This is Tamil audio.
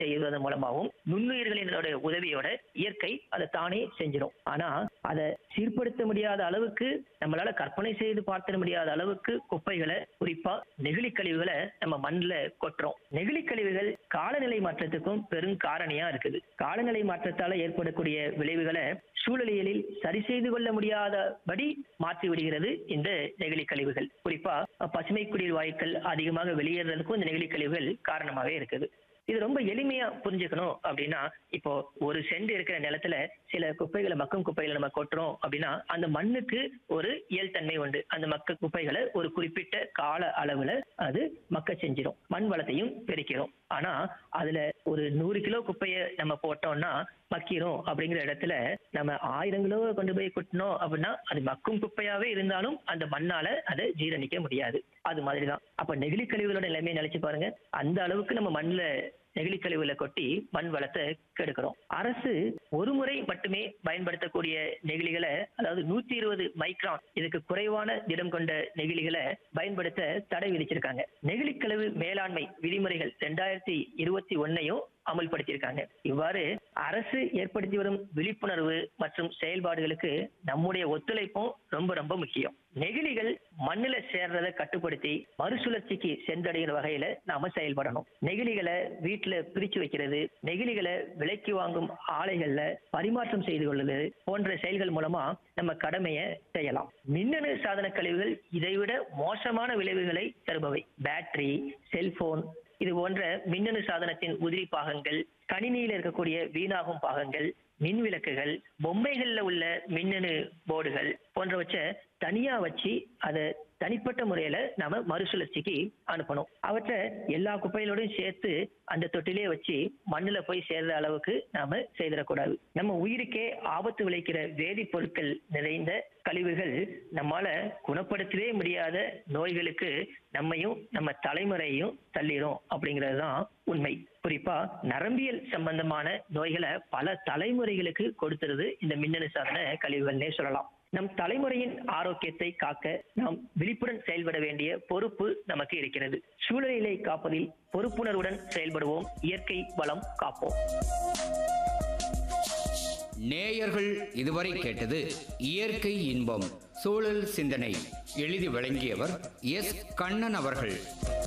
செய்வதன் மூலமாகவும் நுண்ணுயிர்களினோட உதவியோட இயற்கை அதை தானே செஞ்சிடும் ஆனா அதை சீர்படுத்த முடியாத அளவுக்கு நம்மளால கற்பனை செய்து பார்த்திட முடியாத அளவுக்கு குப்பைகளை குறிப்பா நெகிழி கழிவுகளை நம்ம மண்ணில் கொட்டுறோம் நெகிழி கழிவுகள் காலநிலை மாற்றத்துக்கும் பெரும் காரணியா இருக்குது காலநிலை மாற்றத்தால ஏற்படக்கூடிய விளைவுகளை சூழலியலில் சரி செய்து கொள்ள முடியாதபடி மாற்றி விடுகிறது இந்த நெகிழி கழிவுகள் குறிப்பா பசுமை குடிநீர் வாயுக்கள் அதிகமாக வெளியேறதுக்கும் இந்த நெகிழி கழிவுகள் காரணமாவே இருக்குது இது ரொம்ப எளிமையா புரிஞ்சுக்கணும் அப்படின்னா இப்போ ஒரு சென்ட் இருக்கிற நிலத்துல சில குப்பைகளை மக்கும் குப்பைகளை நம்ம கொட்டுறோம் அப்படின்னா அந்த மண்ணுக்கு ஒரு இயல்தன்மை உண்டு அந்த மக்க குப்பைகளை ஒரு குறிப்பிட்ட கால அளவுல அது மக்க செஞ்சிடும் மண் வளத்தையும் பெருக்கிறோம் ஆனா அதுல ஒரு நூறு கிலோ குப்பையை நம்ம போட்டோம்னா மக்கிரும் அப்படிங்கிற இடத்துல நம்ம ஆயிரம் கிலோ கொண்டு போய் கொட்டினோம் அப்படின்னா அது மக்கும் குப்பையாவே இருந்தாலும் அந்த மண்ணால அதை ஜீரணிக்க முடியாது அது மாதிரிதான் அப்ப நெகிழி கழிவுகளோட நிலைமையை நினைச்சு பாருங்க அந்த அளவுக்கு நம்ம மண்ணுல நெகிழி கழிவுகளை கொட்டி மண் வளத்தை கெடுக்கிறோம் அரசு ஒரு முறை மட்டுமே பயன்படுத்தக்கூடிய நெகிழிகளை அதாவது நூத்தி இருபது மைக்ரான் இதுக்கு குறைவான திடம் கொண்ட நெகிழிகளை பயன்படுத்த தடை விதிச்சிருக்காங்க நெகிழி கழிவு மேலாண்மை விதிமுறைகள் ரெண்டாயிரத்தி இருபத்தி ஒன்னையும் அமல்படுத்தியிருக்காங்க இவ்வாறு அரசு ஏற்படுத்தி வரும் விழிப்புணர்வு மற்றும் செயல்பாடுகளுக்கு நம்முடைய ஒத்துழைப்பும் ரொம்ப ரொம்ப முக்கியம் நெகிழிகள் மண்ணுல சேர்றதை கட்டுப்படுத்தி மறுசுழற்சிக்கு சென்றடைகிற வகையில நாம செயல்படணும் நெகிழிகளை வீட்டுல பிரிச்சு வைக்கிறது நெகிழிகளை விலைக்கு வாங்கும் ஆலைகள்ல பரிமாற்றம் செய்து கொள்வது போன்ற செயல்கள் மூலமா நம்ம கடமையை செய்யலாம் மின்னணு சாதன கழிவுகள் இதைவிட மோசமான விளைவுகளை தருபவை பேட்டரி செல்போன் இது போன்ற மின்னணு சாதனத்தின் உதிரி பாகங்கள் கணினியில் இருக்கக்கூடிய வீணாகும் பாகங்கள் மின் விளக்குகள் பொம்மைகள்ல உள்ள மின்னணு போர்டுகள் போன்றவற்றை தனியா வச்சு அதை தனிப்பட்ட முறையில நாம மறுசுழற்சிக்கு அனுப்பணும் அவற்றை எல்லா குப்பைகளோடையும் சேர்த்து அந்த தொட்டிலே வச்சு மண்ணுல போய் சேர்ற அளவுக்கு நாம செய்திடக்கூடாது நம்ம உயிருக்கே ஆபத்து விளைக்கிற வேதிப்பொருட்கள் நிறைந்த கழிவுகள் நம்மால குணப்படுத்தவே முடியாத நோய்களுக்கு நம்மையும் நம்ம தலைமுறையையும் தள்ளிடும் அப்படிங்கிறது தான் உண்மை குறிப்பா நரம்பியல் சம்பந்தமான நோய்களை பல தலைமுறைகளுக்கு கொடுத்துருது இந்த மின்னணு சாதன கழிவுகள்னே சொல்லலாம் நம் தலைமுறையின் ஆரோக்கியத்தை காக்க நாம் விழிப்புடன் செயல்பட வேண்டிய பொறுப்பு நமக்கு இருக்கிறது சூழலிலை காப்பதில் பொறுப்புணர்வுடன் செயல்படுவோம் இயற்கை வளம் காப்போம் நேயர்கள் இதுவரை கேட்டது இயற்கை இன்பம் சூழல் சிந்தனை எழுதி வழங்கியவர் எஸ் கண்ணன் அவர்கள்